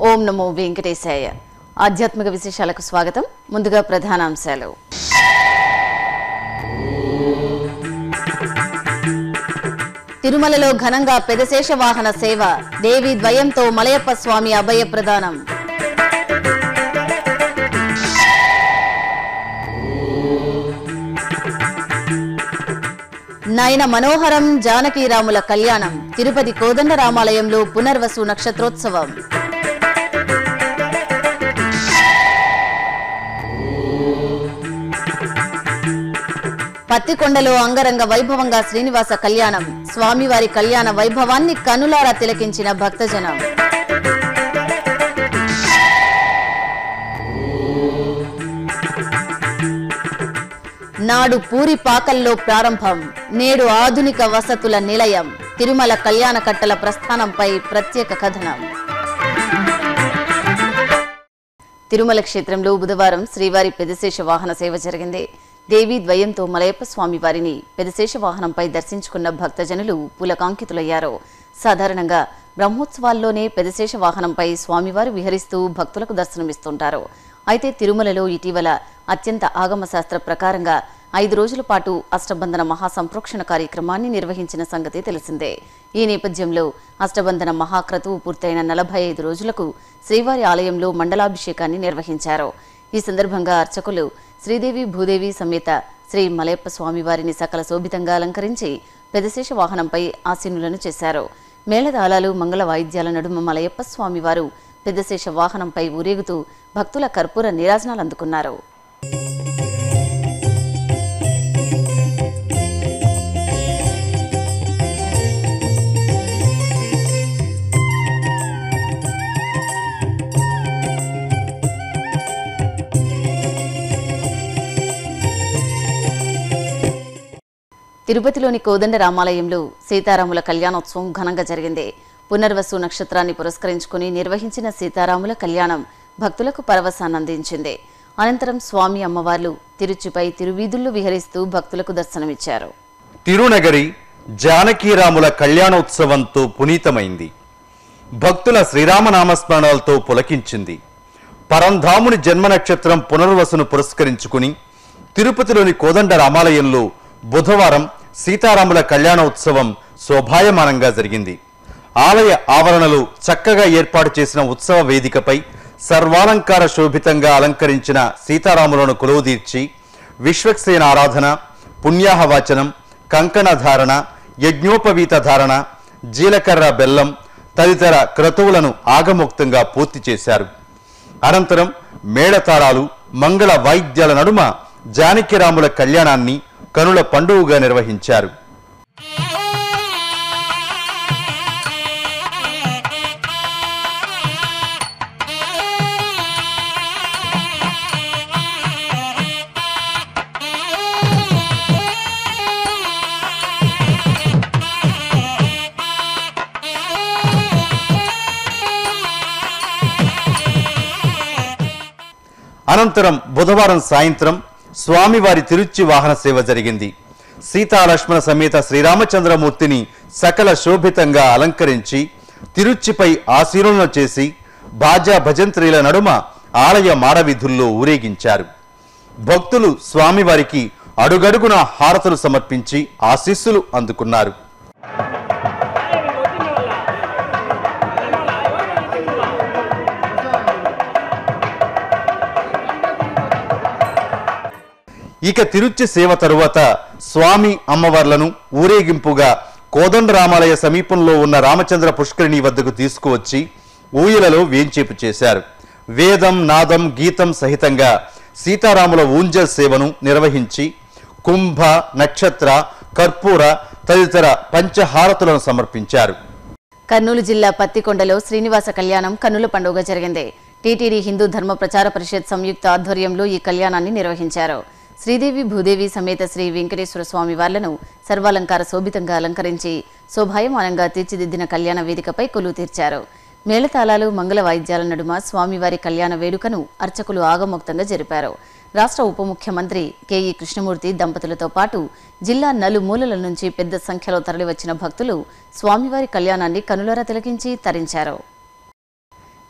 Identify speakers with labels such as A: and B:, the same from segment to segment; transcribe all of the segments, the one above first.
A: ఓం నమో వెంకటేశాయ ఆధ్యాత్మిక విశేషాలకు స్వాగతం ముందుగా ప్రధానాంశాలు తిరుమలలో ఘనంగా పెదశేష వాహన సేవ దేవి ద్వయంతో మలయప్ప స్వామి అభయ ప్రదానం నయన మనోహరం జానకీరాముల కళ్యాణం తిరుపతి కోదండరామాలయంలో పునర్వసు నక్షత్రోత్సవం పత్తికొండలో అంగరంగ వైభవంగా శ్రీనివాస కళ్యాణం స్వామివారి కళ్యాణ వైభవాన్ని కనులారా తిలకించిన భక్తజనం నాడు పూరి పాకల్లో ప్రారంభం నేడు ఆధునిక వసతుల నిలయం తిరుమల కళ్యాణ కట్టల ప్రస్థానంపై ప్రత్యేక కథనం తిరుమల క్షేత్రంలో బుధవారం శ్రీవారి పెదశేష వాహన సేవ జరిగింది దేవి ద్వయంతో మలయప్ప స్వామి వారిని పెదశేష వాహనంపై దర్శించుకున్న భక్తజనులు పులకాంకితులయ్యారు సాధారణంగా బ్రహ్మోత్సవాల్లోనే పెదశేష వాహనంపై స్వామివారు విహరిస్తూ భక్తులకు దర్శనమిస్తుంటారు అయితే తిరుమలలో ఇటీవల అత్యంత ఆగమ శాస్త్ర ప్రకారంగా ఐదు రోజుల పాటు అష్టబంధన మహాసంప్రోక్షణ కార్యక్రమాన్ని నిర్వహించిన సంగతి తెలిసిందే ఈ నేపథ్యంలో అష్టబంధన మహాక్రతువు పూర్తయిన నలభై ఐదు రోజులకు శ్రీవారి ఆలయంలో మండలాభిషేకాన్ని నిర్వహించారు ఈ సందర్భంగా అర్చకులు శ్రీదేవి భూదేవి సమేత శ్రీ మలయప్ప స్వామివారిని సకల శోభితంగా అలంకరించి పెదశేష వాహనంపై ఆసీనులను చేశారు మేళతాళాలు మంగళ వాయిద్యాల నడుమ మలయప్ప స్వామివారు పెద్దశేష వాహనంపై ఊరేగుతూ భక్తుల కర్పూర నీరాజనాలు అందుకున్నారు తిరుపతిలోని కోదండ రామాలయంలో సీతారాముల కళ్యాణోత్సవం ఘనంగా జరిగింది పునర్వసు నక్షత్రాన్ని పురస్కరించుకుని నిర్వహించిన సీతారాముల కళ్యాణం భక్తులకు పరవశాన్నందించింది అనంతరం స్వామి అమ్మవార్లు తిరుచిపై తిరువీధుల్లో విహరిస్తూ భక్తులకు దర్శనమిచ్చారు
B: తిరునగరి జానకీరాముల కళ్యాణోత్సవంతో పునీతమైంది భక్తుల శ్రీరామనామస్మరణలతో పులకించింది పరంధాముని జన్మ నక్షత్రం పునర్వసును పురస్కరించుకుని తిరుపతిలోని కోదండ రామాలయంలో బుధవారం సీతారాముల కళ్యాణోత్సవం శోభాయమానంగా జరిగింది ఆలయ ఆవరణలో చక్కగా ఏర్పాటు చేసిన ఉత్సవ వేదికపై సర్వాలంకార శోభితంగా అలంకరించిన సీతారాములను కొలువుదీర్చి విశ్వక్సేన ఆరాధన పుణ్యాహవాచనం కంకణ ధారణ యజ్ఞోపవీత ధారణ జీలకర్ర బెల్లం తదితర క్రతువులను ఆగమోక్తంగా పూర్తి చేశారు అనంతరం మేళతాళాలు మంగళ వాయిద్యాల నడుమ జానకిరాముల కళ్యాణాన్ని కనుల పండుగగా నిర్వహించారు అనంతరం బుధవారం సాయంత్రం స్వామివారి తిరుచి వాహన సేవ జరిగింది సీతాలక్ష్మణ సమేత శ్రీరామచంద్రమూర్తిని సకల శోభితంగా అలంకరించి తిరుచిపై ఆశీర్వలన చేసి బాజా భజంత్రీల నడుమ ఆలయ మాడవీధుల్లో ఊరేగించారు భక్తులు స్వామివారికి అడుగడుగున హారతులు సమర్పించి ఆశీస్సులు అందుకున్నారు ఇక తిరుచి సేవ తరువాత స్వామి అమ్మవార్లను ఊరేగింపుగా కోదండరామాలయ సమీపంలో ఉన్న రామచంద్ర పుష్కరిణి వద్దకు తీసుకువచ్చి ఊయలలో వేంచేపు చేశారు వేదం నాదం గీతం సహితంగా సీతారాముల ఊంజల్ సేవను నిర్వహించి కుంభ నక్షత్ర కర్పూర తదితర పంచహారతులను సమర్పించారు
A: కర్నూలు జిల్లా పత్తికొండలో శ్రీనివాస కళ్యాణం కన్నుల పండుగ జరిగింది టీటీడీ హిందూ ధర్మ ప్రచార పరిషత్ సంయుక్త ఆధ్వర్యంలో ఈ కళ్యాణాన్ని నిర్వహించారు శ్రీదేవి భూదేవి సమేత శ్రీ వెంకటేశ్వర స్వామి వార్లను సర్వాలంకార శోభితంగా అలంకరించి శోభాయమానంగా తీర్చిదిద్దిన కళ్యాణ వేదికపై కొలువు తీర్చారు మేళతాళాలు మంగళ వాయిద్యాల నడుమ స్వామివారి కళ్యాణ వేడుకను అర్చకులు ఆగమోక్తంగా జరిపారు రాష్ట్ర ఉప ముఖ్యమంత్రి కెఈ కృష్ణమూర్తి దంపతులతో పాటు జిల్లా నలుమూలల నుంచి పెద్ద సంఖ్యలో తరలివచ్చిన భక్తులు స్వామివారి కళ్యాణాన్ని కనులారా తిలకించి తరించారు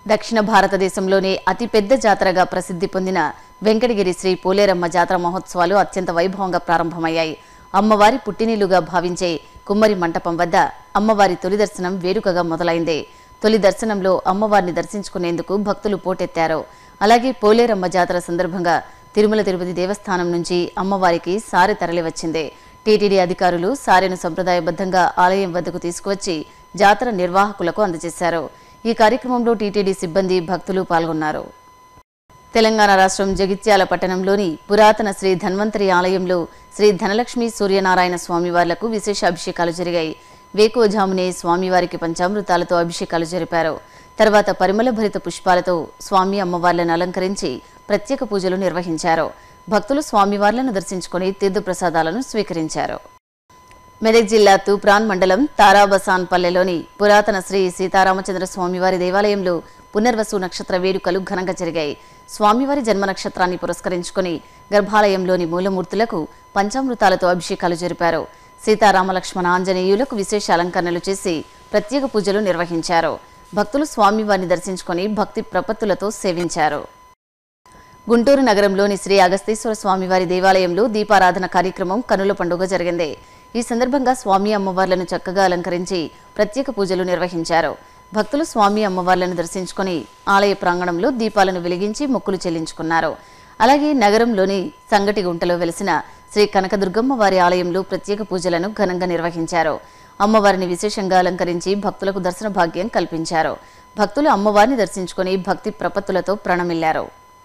A: దక్షిణ భారతదేశంలోనే అతిపెద్ద జాతరగా ప్రసిద్ధి పొందిన వెంకటగిరి శ్రీ పోలేరమ్మ జాతర మహోత్సవాలు అత్యంత వైభవంగా ప్రారంభమయ్యాయి అమ్మవారి పుట్టినిల్లుగా భావించే కుమ్మరి మంటపం వద్ద అమ్మవారి తొలి దర్శనం వేడుకగా మొదలైంది తొలి దర్శనంలో అమ్మవారిని దర్శించుకునేందుకు భక్తులు పోటెత్తారు అలాగే పోలేరమ్మ జాతర సందర్భంగా తిరుమల తిరుపతి దేవస్థానం నుంచి అమ్మవారికి సారె తరలివచ్చింది టీటీడీ అధికారులు సారెను సంప్రదాయబద్ధంగా ఆలయం వద్దకు తీసుకువచ్చి జాతర నిర్వాహకులకు అందజేశారు ఈ కార్యక్రమంలో టీటీడీ సిబ్బంది భక్తులు పాల్గొన్నారు తెలంగాణ రాష్ట్రం జగిత్యాల పట్టణంలోని పురాతన శ్రీ ధన్వంతరి ఆలయంలో శ్రీ ధనలక్ష్మి సూర్యనారాయణ స్వామివార్లకు విశేష అభిషేకాలు జరిగాయి వేకువజామునే స్వామివారికి పంచామృతాలతో అభిషేకాలు జరిపారు తర్వాత పరిమళ భరిత పుష్పాలతో స్వామి అమ్మవార్లను అలంకరించి ప్రత్యేక పూజలు నిర్వహించారు భక్తులు స్వామివార్లను దర్శించుకుని తీర్థప్రసాదాలను స్వీకరించారు మెదక్ జిల్లా తూప్రాన్ మండలం తారాబసాన్ పల్లెలోని పురాతన శ్రీ సీతారామచంద్ర స్వామివారి దేవాలయంలో పునర్వసు నక్షత్ర వేడుకలు ఘనంగా జరిగాయి స్వామివారి జన్మ నక్షత్రాన్ని పురస్కరించుకుని గర్భాలయంలోని మూలమూర్తులకు పంచామృతాలతో అభిషేకాలు జరిపారు సీతారామలక్ష్మణ ఆంజనేయులకు విశేష అలంకరణలు చేసి ప్రత్యేక పూజలు నిర్వహించారు భక్తులు స్వామివారిని దర్శించుకుని భక్తి ప్రపత్తులతో సేవించారు గుంటూరు నగరంలోని శ్రీ అగస్తేశ్వర స్వామివారి దేవాలయంలో దీపారాధన కార్యక్రమం కనుల పండుగ జరిగింది ఈ సందర్భంగా స్వామి అమ్మవార్లను చక్కగా అలంకరించి ప్రత్యేక పూజలు నిర్వహించారు భక్తులు స్వామి అమ్మవార్లను దర్శించుకుని ఆలయ ప్రాంగణంలో దీపాలను వెలిగించి మొక్కులు చెల్లించుకున్నారు అలాగే నగరంలోని సంగటి గుంటలో వెలిసిన శ్రీ కనకదుర్గమ్మ వారి ఆలయంలో ప్రత్యేక పూజలను ఘనంగా నిర్వహించారు అమ్మవారిని విశేషంగా అలంకరించి భక్తులకు దర్శన భాగ్యం కల్పించారు భక్తులు అమ్మవారిని దర్శించుకుని భక్తి ప్రపత్తులతో ప్రణమిల్లారు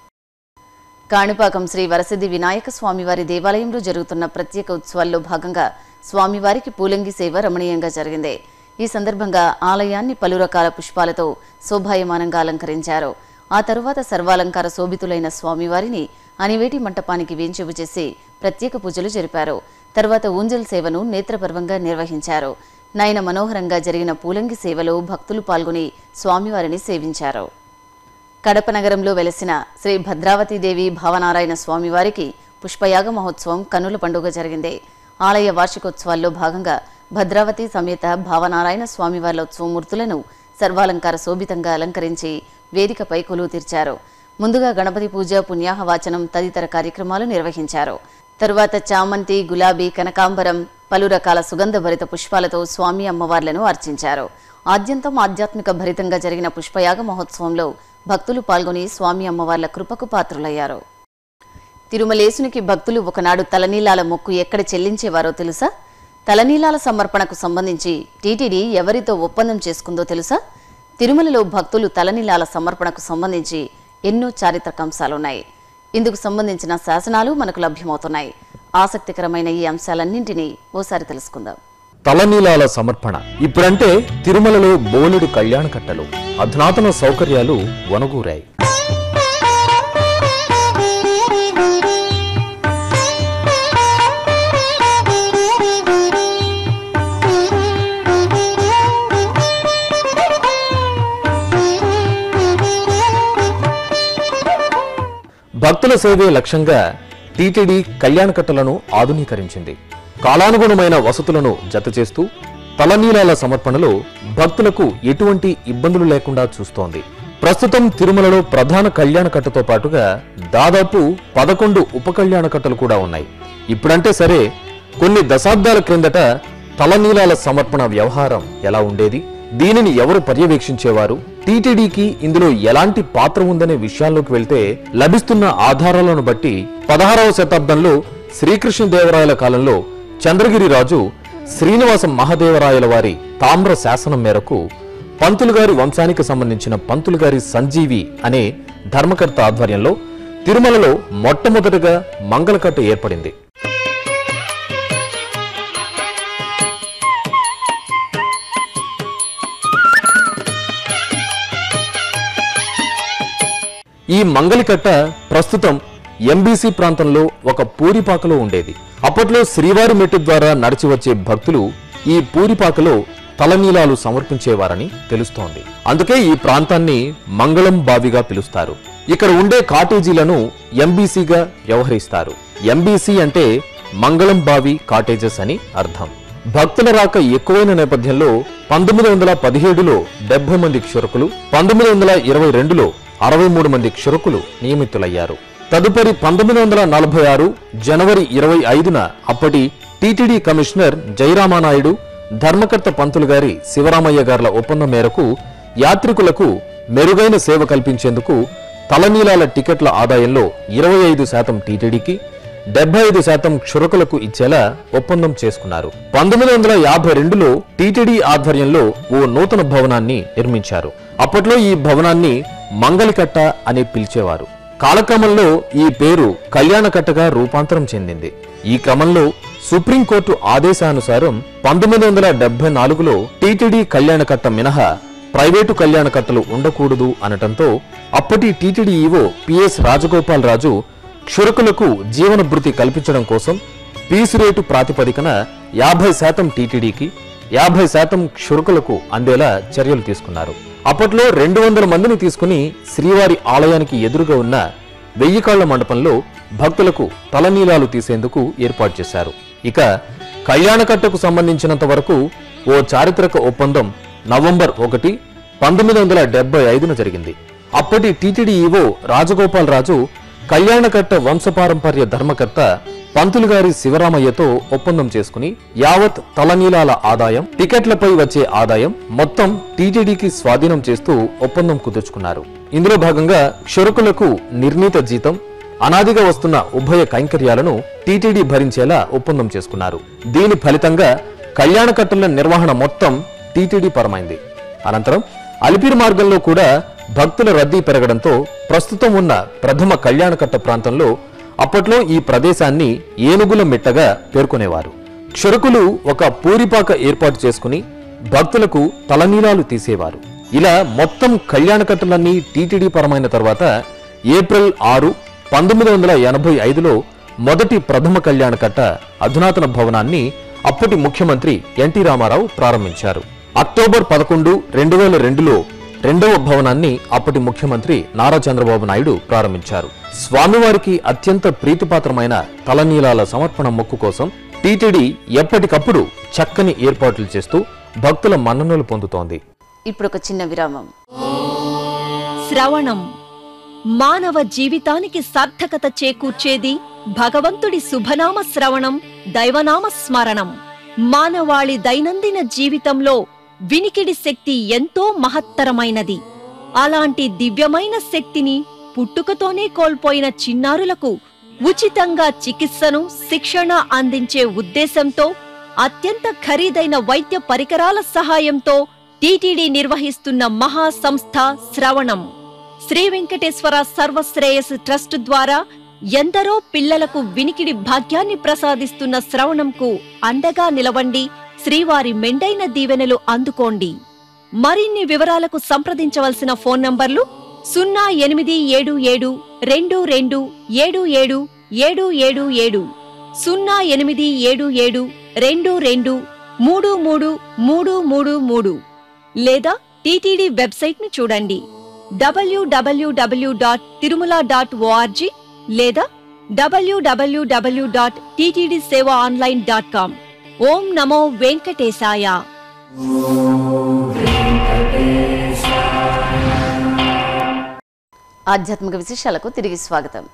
A: కాణిపాకం శ్రీ వరసిద్ధి వినాయక స్వామివారి దేవాలయంలో జరుగుతున్న ప్రత్యేక ఉత్సవాల్లో భాగంగా స్వామివారికి పూలంగి సేవ రమణీయంగా జరిగింది ఈ సందర్భంగా ఆలయాన్ని పలు రకాల పుష్పాలతో శోభాయమానంగా అలంకరించారు ఆ తరువాత సర్వాలంకార శోభితులైన స్వామివారిని అనివేటి మంటపానికి వేంచెవు చేసి ప్రత్యేక పూజలు జరిపారు తర్వాత ఊంజల్ సేవను నేత్రపర్వంగా నిర్వహించారు నయన మనోహరంగా జరిగిన పూలంగి సేవలో భక్తులు పాల్గొని స్వామివారిని సేవించారు కడప నగరంలో వెలసిన శ్రీ భద్రావతీదేవి భావనారాయణ స్వామివారికి పుష్పయాగ మహోత్సవం కన్నుల పండుగ జరిగింది ఆలయ వార్షికోత్సవాల్లో భాగంగా భద్రావతి సమేత భావనారాయణ స్వామివార్ల ఉత్సవమూర్తులను సర్వాలంకార శోభితంగా అలంకరించి వేదికపై కొలువు తీర్చారు ముందుగా గణపతి పూజ పుణ్యాహవాచనం తదితర కార్యక్రమాలు నిర్వహించారు తరువాత చామంతి గులాబీ కనకాంబరం పలు రకాల సుగంధ భరిత పుష్పాలతో స్వామి అమ్మవార్లను అర్చించారు ఆద్యంతం ఆధ్యాత్మిక భరితంగా జరిగిన పుష్పయాగ మహోత్సవంలో భక్తులు పాల్గొని స్వామి అమ్మవార్ల కృపకు పాత్రులయ్యారు తిరుమలేసునికి భక్తులు ఒకనాడు తలనీలాల మొక్కు ఎక్కడ చెల్లించేవారో తెలుసా తలనీలాల సమర్పణకు సంబంధించి టీటీడీ ఎవరితో ఒప్పందం చేసుకుందో తెలుసా తిరుమలలో భక్తులు తలనీలాల సమర్పణకు సంబంధించి ఎన్నో చారిత్రక అంశాలున్నాయి ఇందుకు సంబంధించిన శాసనాలు మనకు లభ్యమవుతున్నాయి ఆసక్తికరమైన ఈ అంశాలన్నింటినీ ఓసారి తెలుసుకుందాం
C: తలనీలాల సమర్పణ ఇప్పుడంటే తిరుమలలో బోలెడు కళ్యాణ కట్టలు అధునాతన సౌకర్యాలు వనగూరాయి భక్తుల సేవే లక్ష్యంగా టీటీడీ కళ్యాణ కట్టలను ఆధునీకరించింది కాలానుగుణమైన వసతులను జతచేస్తూ తలనీలాల సమర్పణలో భక్తులకు ఎటువంటి ఇబ్బందులు లేకుండా చూస్తోంది ప్రస్తుతం తిరుమలలో ప్రధాన కళ్యాణ కట్టతో పాటుగా దాదాపు పదకొండు ఉప కళ్యాణ కట్టలు కూడా ఉన్నాయి ఇప్పుడంటే సరే కొన్ని దశాబ్దాల క్రిందట తలనీలాల సమర్పణ వ్యవహారం ఎలా ఉండేది దీనిని ఎవరు పర్యవేక్షించేవారు టీటీడీకి ఇందులో ఎలాంటి పాత్ర ఉందనే విషయాల్లోకి వెళ్తే లభిస్తున్న ఆధారాలను బట్టి పదహారవ శతాబ్దంలో శ్రీకృష్ణదేవరాయల కాలంలో చంద్రగిరి రాజు శ్రీనివాస మహాదేవరాయల వారి తామ్ర శాసనం మేరకు పంతులు గారి వంశానికి సంబంధించిన పంతులు గారి సంజీవి అనే ధర్మకర్త ఆధ్వర్యంలో తిరుమలలో మొట్టమొదటగా మంగళకట్ట ఏర్పడింది ఈ మంగళకట్ట ప్రస్తుతం ఎంబీసీ ప్రాంతంలో ఒక పూరిపాకలో ఉండేది అప్పట్లో శ్రీవారి మెట్టు ద్వారా నడిచి వచ్చే భక్తులు ఈ పూరిపాకలో తలనీలాలు సమర్పించేవారని తెలుస్తోంది అందుకే ఈ ప్రాంతాన్ని మంగళం బావిగా పిలుస్తారు ఇక్కడ ఉండే కాటేజీలను ఎంబీసీగా వ్యవహరిస్తారు ఎంబీసీ అంటే మంగళం బావి కాటేజెస్ అని అర్థం భక్తుల రాక ఎక్కువైన నేపథ్యంలో పంతొమ్మిది వందల పదిహేడులో డెబ్బై మంది క్షురకులు పంతొమ్మిది వందల ఇరవై రెండులో అరవై మూడు మంది క్షురకులు నియమితులయ్యారు తదుపరి పంతొమ్మిది వందల నలభై ఆరు జనవరి ఇరవై ఐదున అప్పటి టీటీడీ కమిషనర్ జయరామానాయుడు ధర్మకర్త పంతులు గారి శివరామయ్య గార్ల ఒప్పందం మేరకు యాత్రికులకు మెరుగైన సేవ కల్పించేందుకు తలనీలాల టికెట్ల ఆదాయంలో ఇరవై ఐదు శాతం టీటీడీకి డెబ్బై ఐదు శాతం క్షురకులకు ఇచ్చేలా ఒప్పందం చేసుకున్నారు పంతొమ్మిది వందల యాభై రెండులో టీటీడీ ఆధ్వర్యంలో ఓ నూతన భవనాన్ని నిర్మించారు అప్పట్లో ఈ భవనాన్ని మంగళకట్ట అని పిలిచేవారు కాలక్రమంలో ఈ పేరు కళ్యాణకట్టగా రూపాంతరం చెందింది ఈ క్రమంలో సుప్రీంకోర్టు ఆదేశానుసారం పంతొమ్మిది వందల డెబ్బై నాలుగులో టీటీడీ కళ్యాణకట్ట మినహా ప్రైవేటు కళ్యాణకట్టలు ఉండకూడదు అనటంతో అప్పటి TTD EO PS Rajagopal Raju క్షురకులకు జీవన భృతి కల్పించడం కోసం పీసు రేటు ప్రాతిపదికన యాభై శాతం టీటీడీకి యాభై శాతం క్షురకులకు అందేలా చర్యలు తీసుకున్నారు అప్పట్లో రెండు వందల మందిని తీసుకుని శ్రీవారి ఆలయానికి ఎదురుగా ఉన్న వెయ్యి కాళ్ల మండపంలో భక్తులకు తలనీలాలు తీసేందుకు ఏర్పాటు చేశారు ఇక కళ్యాణకట్టకు సంబంధించినంత వరకు ఓ చారిత్రక ఒప్పందం నవంబర్ ఒకటి పంతొమ్మిది వందల డెబ్బై ఐదున జరిగింది అప్పటి టీటీడీ ఈవో రాజగోపాల్ రాజు కళ్యాణకట్ట వంశపారంపర్య ధర్మకర్త పంతులు గారి శివరామయ్యతో ఒప్పందం చేసుకుని యావత్ తలనీలాల ఆదాయం టికెట్లపై వచ్చే ఆదాయం మొత్తం టీటీడీకి స్వాధీనం చేస్తూ ఒప్పందం కుదుర్చుకున్నారు ఇందులో భాగంగా క్షురకులకు నిర్ణీత జీతం అనాదిగా వస్తున్న ఉభయ కైంకర్యాలను టీటీడీ భరించేలా ఒప్పందం చేసుకున్నారు దీని ఫలితంగా కళ్యాణకట్టల నిర్వహణ మొత్తం టీటీడీ పరమైంది అనంతరం అలిపిరి మార్గంలో కూడా భక్తుల రద్దీ పెరగడంతో ప్రస్తుతం ఉన్న ప్రథమ కళ్యాణకట్ట ప్రాంతంలో అప్పట్లో ఈ ప్రదేశాన్ని ఏనుగుల మిట్టగా పేర్కొనేవారు క్షురకులు ఒక పూరిపాక ఏర్పాటు చేసుకుని భక్తులకు తలనీలాలు తీసేవారు ఇలా మొత్తం కళ్యాణకట్టలన్నీ టీటీడీ పరమైన తర్వాత ఏప్రిల్ ఆరు పంతొమ్మిది వందల ఎనభై ఐదులో మొదటి ప్రథమ కళ్యాణకట్ట అధునాతన భవనాన్ని అప్పటి ముఖ్యమంత్రి ఎన్టీ రామారావు ప్రారంభించారు అక్టోబర్ పదకొండు రెండు వేల రెండులో రెండవ భవనాన్ని అప్పటి ముఖ్యమంత్రి నారా చంద్రబాబు నాయుడు ప్రారంభించారు స్వామివారికి అత్యంత ప్రీతిపాత్రమైన తలనీలాల సమర్పణ మొక్కు కోసం టీటీడీ ఎప్పటికప్పుడు చక్కని ఏర్పాట్లు చేస్తూ భక్తుల మన్ననలు పొందుతోంది
A: ఇప్పుడు ఒక చిన్న విరామం
D: శ్రవణం మానవ జీవితానికి సార్థకత చేకూర్చేది భగవంతుడి శుభనామ శ్రవణం దైవనామ స్మరణం మానవాళి దైనందిన జీవితంలో వినికిడి శక్తి ఎంతో మహత్తరమైనది అలాంటి దివ్యమైన శక్తిని పుట్టుకతోనే కోల్పోయిన చిన్నారులకు ఉచితంగా చికిత్సను శిక్షణ అందించే ఉద్దేశంతో అత్యంత ఖరీదైన వైద్య పరికరాల సహాయంతో టీటీడీ నిర్వహిస్తున్న మహా సంస్థ శ్రవణం శ్రీ వెంకటేశ్వర సర్వశ్రేయస్ ట్రస్ట్ ద్వారా ఎందరో పిల్లలకు వినికిడి భాగ్యాన్ని ప్రసాదిస్తున్న శ్రవణంకు అండగా నిలవండి శ్రీవారి మెండైన దీవెనలు అందుకోండి మరిన్ని వివరాలకు సంప్రదించవలసిన ఫోన్ నంబర్లు సున్నా ఎనిమిది ఏడు ఏడు రెండు రెండు ఏడు ఏడు ఏడు ఏడు ఏడు సున్నా ఎనిమిది ఏడు ఏడు రెండు రెండు మూడు మూడు మూడు మూడు మూడు లేదా టీటీడీ వెబ్సైట్ను చూడండి W W W dot Tirumala dot O R G లేదా W W W dot TTD Seva online dot com ఓం నమో వెంకటేశాయ
A: ఆధ్యాత్మిక విశేషాలకు తిరిగి స్వాగతం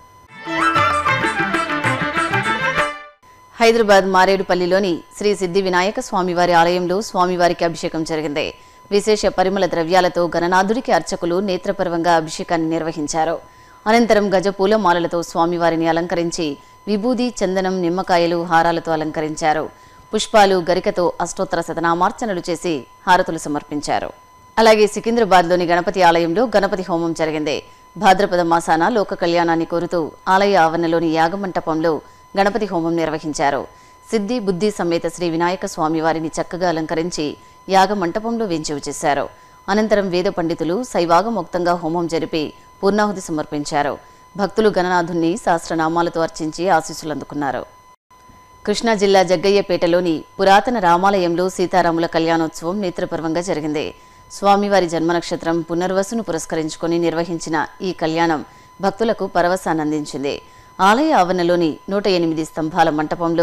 A: హైదరాబాద్ మారేడుపల్లిలోని శ్రీ సిద్ధి వినాయక స్వామివారి ఆలయంలో స్వామివారికి అభిషేకం జరిగింది విశేష పరిమళ ద్రవ్యాలతో గణనాథుడికి అర్చకులు నేత్రపర్వంగా అభిషేకాన్ని నిర్వహించారు అనంతరం గజ పూల మాలలతో స్వామివారిని అలంకరించి విభూది చందనం నిమ్మకాయలు హారాలతో అలంకరించారు పుష్పాలు గరికతో అష్టోత్తర శతనామార్చనలు చేసి హారతులు సమర్పించారు అలాగే సికింద్రాబాద్లోని గణపతి ఆలయంలో గణపతి హోమం జరిగింది భాద్రపద మాసాన లోక కళ్యాణాన్ని కోరుతూ ఆలయ ఆవరణలోని యాగమంటపంలో గణపతి హోమం నిర్వహించారు సిద్ధి బుద్ధి సమేత శ్రీ వినాయక స్వామి వారిని చక్కగా అలంకరించి యాగ మంటపంలో వేంచేవు చేశారు అనంతరం వేద పండితులు శైవాగమోక్తంగా హోమం జరిపి పూర్ణాహుతి సమర్పించారు భక్తులు గణనాథుణ్ణి సహస్రనామాలతో అర్చించి ఆశీస్సులు అందుకున్నారు కృష్ణా జిల్లా జగ్గయ్యపేటలోని పురాతన రామాలయంలో సీతారాముల కళ్యాణోత్సవం నేత్రపర్వంగా జరిగింది స్వామివారి జన్మ నక్షత్రం పునర్వసును పురస్కరించుకొని నిర్వహించిన ఈ కళ్యాణం భక్తులకు పరవశాన్ని అందించింది ఆలయ ఆవరణలోని నూట ఎనిమిది స్తంభాల మంటపంలో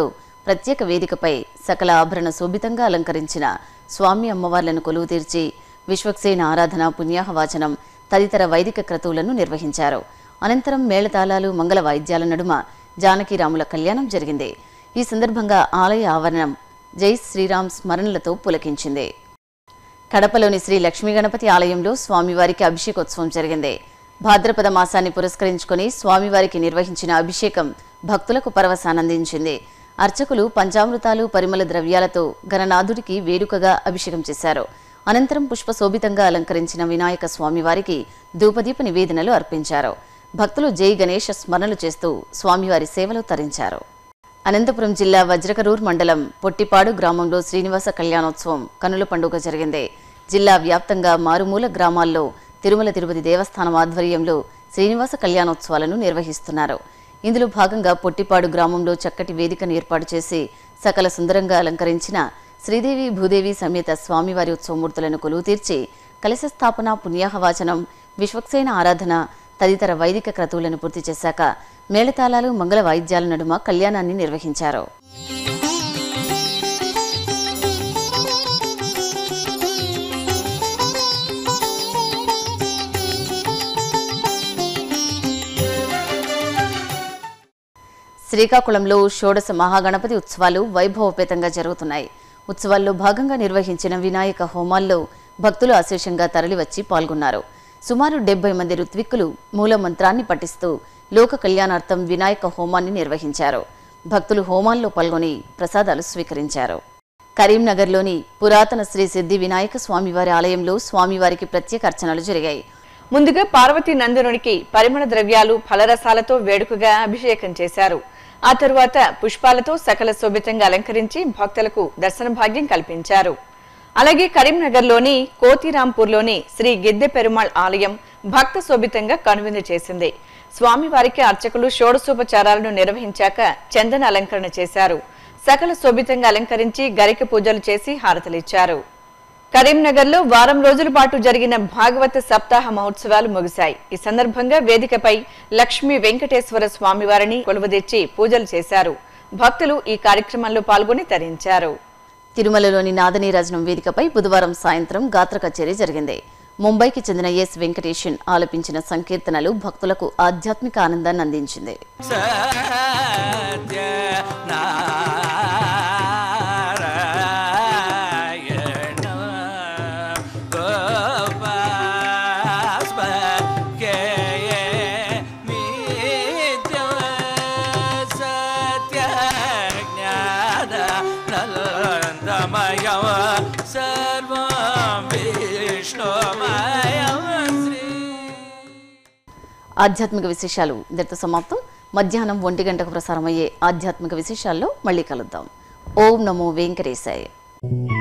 A: ప్రత్యేక వేదికపై సకల ఆభరణ శోభితంగా అలంకరించిన స్వామి అమ్మవార్లను కొలువు తీర్చి విశ్వక్సేన ఆరాధన పుణ్యాహవాచనం తదితర వైదిక క్రతువులను నిర్వహించారు అనంతరం మేళతాళాలు మంగళ వాయిద్యాల నడుమ జానకిరాముల కళ్యాణం జరిగింది ఈ సందర్భంగా ఆలయ ఆవరణం జై శ్రీరామ్ స్మరణలతో పులకించింది కడపలోని శ్రీ లక్ష్మీ గణపతి ఆలయంలో స్వామివారికి అభిషేకోత్సవం జరిగింది భాద్రపద మాసాన్ని పురస్కరించుకొని స్వామివారికి నిర్వహించిన అభిషేకం భక్తులకు పరవశానందించింది అర్చకులు పంచామృతాలు పరిమళ ద్రవ్యాలతో గణనాథుడికి వేడుకగా అభిషేకం చేశారు అనంతరం పుష్పశోభితంగా అలంకరించిన వినాయక స్వామివారికి ధూపదీప నివేదనలు అర్పించారు భక్తులు జై గణేష స్మరణలు చేస్తూ స్వామివారి సేవలో తరించారు అనంతపురం జిల్లా వజ్రకరూర్ మండలం పొట్టిపాడు గ్రామంలో శ్రీనివాస కళ్యాణోత్సవం కనుల పండుగ జరిగింది జిల్లా వ్యాప్తంగా మారుమూల గ్రామాల్లో తిరుమల తిరుపతి దేవస్థానం ఆధ్వర్యంలో శ్రీనివాస కళ్యాణోత్సవాలను నిర్వహిస్తున్నారు ఇందులో భాగంగా పొట్టిపాడు గ్రామంలో చక్కటి వేదికను ఏర్పాటు చేసి సకల సుందరంగా అలంకరించిన శ్రీదేవి భూదేవి సమేత స్వామివారి ఉత్సవమూర్తులను కొలువు తీర్చి కలశ స్థాపన పుణ్యాహవాచనం విశ్వక్సేన ఆరాధన తదితర వైదిక క్రతువులను పూర్తి చేశాక మేళతాళాలు మంగళ వాయిద్యాల నడుమ కళ్యాణాన్ని నిర్వహించారు శ్రీకాకుళంలో షోడశ మహాగణపతి ఉత్సవాలు వైభవపేతంగా జరుగుతున్నాయి ఉత్సవాల్లో భాగంగా నిర్వహించిన వినాయక హోమాల్లో భక్తులు అశేషంగా తరలివచ్చి పాల్గొన్నారు సుమారు డెబ్బై మంది ఋత్విక్కులు మూల మంత్రాన్ని పఠిస్తూ లోక కళ్యాణార్థం వినాయక హోమాన్ని నిర్వహించారు భక్తులు హోమాల్లో పాల్గొని ప్రసాదాలు స్వీకరించారు కరీంనగర్లోని పురాతన శ్రీ సిద్ధి వినాయక స్వామివారి ఆలయంలో స్వామివారికి ప్రత్యేక అర్చనలు జరిగాయి
E: ముందుగా పార్వతీ నందనునికి పరిమళ ద్రవ్యాలు ఫలరసాలతో వేడుకగా అభిషేకం చేశారు ఆ తరువాత పుష్పాలతో సకల శోభితంగా అలంకరించి భక్తులకు దర్శన భాగ్యం కల్పించారు అలాగే కరీంనగర్లోని కోతిరాంపూర్లోని శ్రీ గిద్దె పెరుమాళ్ ఆలయం భక్త శోభితంగా కనువిందు చేసింది స్వామివారికి అర్చకులు షోడశోపచారాలను నిర్వహించాక చందన అలంకరణ చేశారు సకల శోభితంగా అలంకరించి గరిక పూజలు చేసి హారతలిచ్చారు కరీంనగర్లో వారం రోజుల పాటు జరిగిన భాగవత సప్తాహ మహోత్సవాలు ముగిశాయి ఈ సందర్భంగా వేదికపై లక్ష్మీ వెంకటేశ్వర స్వామివారిని కొలువుదీర్చి పూజలు చేశారు భక్తులు ఈ కార్యక్రమంలో పాల్గొని తరించారు
A: తిరుమలలోని నాదనీరాజనం వేదికపై బుధవారం సాయంత్రం గాత్ర కచేరీ జరిగింది ముంబైకి చెందిన ఎస్ వెంకటేషన్ ఆలపించిన సంకీర్తనలు భక్తులకు ఆధ్యాత్మిక ఆనందాన్ని అందించింది
F: సత్య నారాయణ గోపాస్మ కేయ నిత్య సత్య జ్ఞాన నలందమయ సర్వం విష్ణుమయ శ్రీ
A: ఆధ్యాత్మిక విశేషాలు ఇంతటితో సమాప్తం మధ్యాహ్నం ఒంటి గంటకు ప్రసారమయ్యే ఆధ్యాత్మిక విశేషాల్లో మళ్ళీ కలుద్దాం ఓం నమో వెంకటేశాయ